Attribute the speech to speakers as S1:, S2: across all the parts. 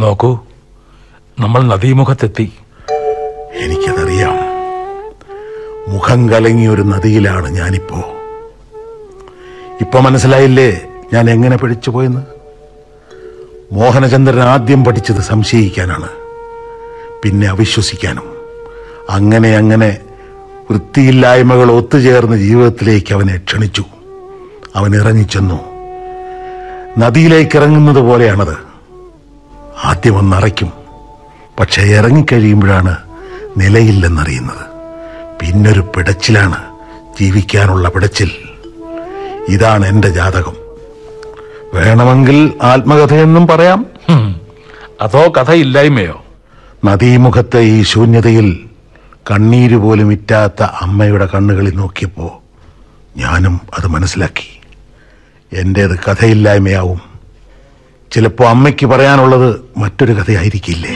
S1: നോക്കൂ നമ്മൾ നദീമുഖത്തെത്തി
S2: എനിക്കതറിയാം മുഖം കലങ്ങിയ ഒരു നദിയിലാണ് ഞാനിപ്പോ ഇപ്പൊ മനസ്സിലായില്ലേ ഞാൻ എങ്ങനെ പിടിച്ചു പോയെന്ന് മോഹനചന്ദ്രൻ ആദ്യം പഠിച്ചത് സംശയിക്കാനാണ് പിന്നെ അവിശ്വസിക്കാനും അങ്ങനെ അങ്ങനെ വൃത്തിയില്ലായ്മകൾ ഒത്തുചേർന്ന് ജീവിതത്തിലേക്ക് അവനെ ക്ഷണിച്ചു അവൻ ഇറങ്ങിച്ചെന്നു നദിയിലേക്ക് ഇറങ്ങുന്നത് പോലെയാണത് ആദ്യം ഒന്ന് അറയ്ക്കും പക്ഷെ ഇറങ്ങിക്കഴിയുമ്പോഴാണ് നിലയില്ലെന്നറിയുന്നത് പിന്നൊരു പിടച്ചിലാണ് ജീവിക്കാനുള്ള പിടച്ചിൽ ഇതാണ് എന്റെ ജാതകം വേണമെങ്കിൽ ആത്മകഥയെന്നും പറയാം
S1: ഹും, അതോ കഥയില്ലായ്മയോ
S2: നദീമുഖത്തെ ഈ ശൂന്യതയിൽ കണ്ണീര് പോലും ഇറ്റാത്ത അമ്മയുടെ കണ്ണുകളിൽ നോക്കിയപ്പോ ഞാനും അത് മനസ്സിലാക്കി എന്റേത് കഥയില്ലായ്മയാവും ചിലപ്പോ അമ്മയ്ക്ക് പറയാനുള്ളത് മറ്റൊരു കഥയായിരിക്കില്ലേ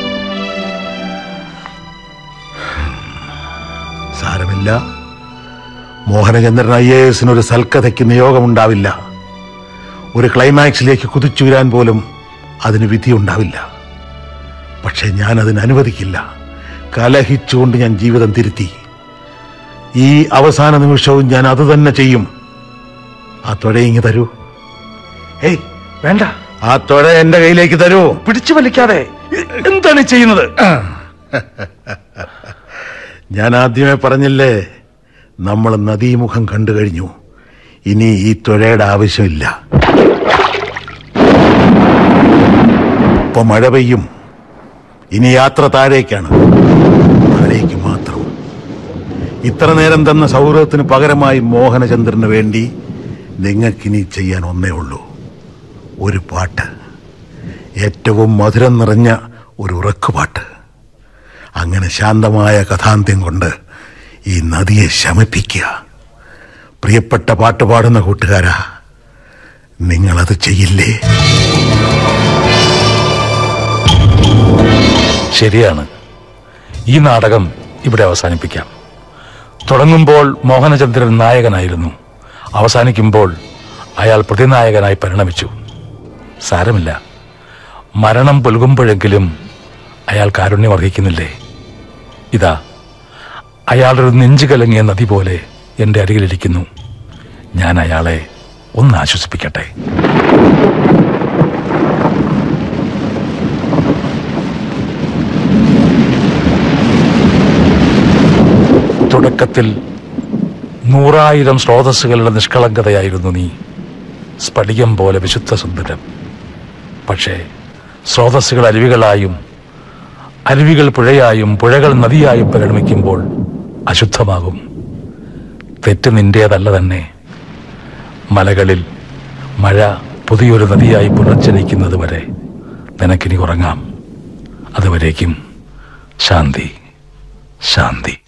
S2: സാരമില്ല മോഹനചന്ദ്രൻ ഐ എ എസിനൊരു സൽക്കഥയ്ക്ക് നിയോഗമുണ്ടാവില്ല ഒരു ക്ലൈമാക്സിലേക്ക് കുതിച്ചുയരാൻ പോലും അതിന് വിധിയുണ്ടാവില്ല പക്ഷെ ഞാൻ അതിന് അനുവദിക്കില്ല കലഹിച്ചുകൊണ്ട് ഞാൻ ജീവിതം തിരുത്തി ഈ അവസാന നിമിഷവും ഞാൻ അത് തന്നെ ചെയ്യും ആ തുഴയിങ്ങ് തരൂ
S1: ഏയ് വേണ്ട
S2: ആ തുഴ എന്റെ കയ്യിലേക്ക് തരൂ
S1: പിടിച്ചു വലിക്കാതെ എ- എന്താണ് ഈ ചെയ്യുന്നത്
S2: ഞാൻ ആദ്യമേ പറഞ്ഞില്ലേ നമ്മൾ നദീമുഖം കണ്ടു കഴിഞ്ഞു ഇനി ഈ തുഴയുടെ ആവശ്യമില്ല ഇപ്പൊ മഴ പെയ്യും ഇനി യാത്ര താഴേക്കാണ് താഴേക്ക് മാത്രം ഇത്ര നേരം തന്ന സൗഹൃദത്തിന് പകരമായി മോഹനചന്ദ്രന് വേണ്ടി നിങ്ങൾക്കിനി ചെയ്യാൻ ഒന്നേ ഉള്ളൂ ഒരു പാട്ട് ഏറ്റവും മധുരം നിറഞ്ഞ ഒരു ഉറക്കുപാട്ട് അങ്ങനെ ശാന്തമായ കഥാന്ത്യം കൊണ്ട് ഈ നദിയെ ശമിപ്പിക്കുക പ്രിയപ്പെട്ട പാട്ട് പാടുന്ന കൂട്ടുകാരാ നിങ്ങളത് ചെയ്യില്ലേ
S1: ശരിയാണ് ഈ നാടകം ഇവിടെ അവസാനിപ്പിക്കാം തുടങ്ങുമ്പോൾ മോഹനചന്ദ്രൻ നായകനായിരുന്നു അവസാനിക്കുമ്പോൾ അയാൾ പ്രതിനായകനായി പരിണമിച്ചു സാരമില്ല മരണം പുൽകുമ്പോഴെങ്കിലും അയാൾ കാരുണ്യം അർഹിക്കുന്നില്ലേ ഇതാ അയാളൊരു നെഞ്ചു കലങ്ങിയ നദി പോലെ എന്റെ അരികിലിരിക്കുന്നു ഞാൻ അയാളെ ഒന്ന് ആശ്വസിപ്പിക്കട്ടെ തുടക്കത്തിൽ നൂറായിരം സ്രോതസ്സുകളുടെ നിഷ്കളങ്കതയായിരുന്നു നീ സ്ഫടികം പോലെ വിശുദ്ധ സുന്ദരം പക്ഷേ സ്രോതസ്സുകൾ അരുവികളായും അരുവികൾ പുഴയായും പുഴകൾ നദിയായും പരിണമിക്കുമ്പോൾ അശുദ്ധമാകും തെറ്റ് നിന്റേതല്ല തന്നെ മലകളിൽ മഴ പുതിയൊരു നദിയായി പുനർജനിക്കുന്നത് വരെ നിനക്കിനി ഉറങ്ങാം അതുവരേക്കും ശാന്തി ശാന്തി